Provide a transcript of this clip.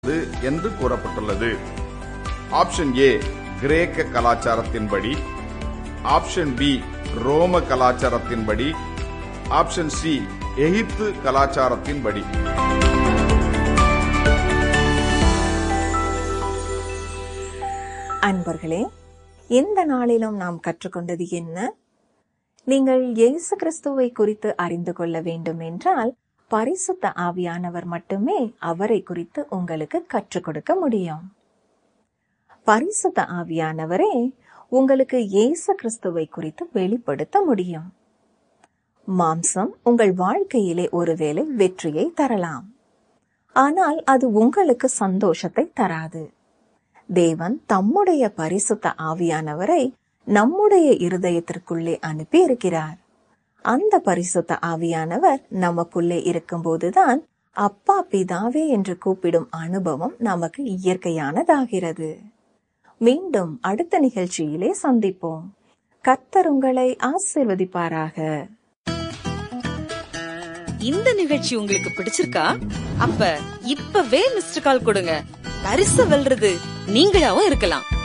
என்று கூறப்பட்டுள்ளது option A கிரேக்க கலாச்சாரத்தின்படி ஆப்ஷன் பி ரோம கலாச்சாரத்தின்படி ஆப்ஷன் சி எகிப்து கலாச்சாரத்தின்படி அன்பர்களே இந்த நாளிலும் நாம் கற்றுக்கொண்டது என்ன நீங்கள் இயேசு கிறிஸ்துவை குறித்து அறிந்து கொள்ள வேண்டும் என்றால் பரிசுத்த ஆவியானவர் மட்டுமே அவரை குறித்து உங்களுக்கு கற்றுக் கொடுக்க முடியும் பரிசுத்த ஆவியானவரே உங்களுக்கு இயேசு கிறிஸ்துவை குறித்து வெளிப்படுத்த முடியும் மாம்சம் உங்கள் வாழ்க்கையிலே ஒருவேளை வெற்றியை தரலாம் ஆனால் அது உங்களுக்கு சந்தோஷத்தை தராது தேவன் தம்முடைய பரிசுத்த ஆவியானவரை நம்முடைய இருதயத்திற்குள்ளே அனுப்பி இருக்கிறார் அந்த பரிசுத்த ஆவியானவர் நமக்குள்ளே இருக்கும்போதுதான் அப்பா பிதாவே என்று கூப்பிடும் அனுபவம் நமக்கு இயற்கையானதாகிறது மீண்டும் அடுத்த நிகழ்ச்சியிலே சந்திப்போம் கர்த்தர் உங்களை ஆசிர்வதிப்பாராக இந்த நிகழ்ச்சி உங்களுக்கு பிடிச்சிருக்கா அப்ப இப்பவே மிஸ்டர் கால் கொடுங்க பரிசு வெல்றது நீங்களாவும் இருக்கலாம்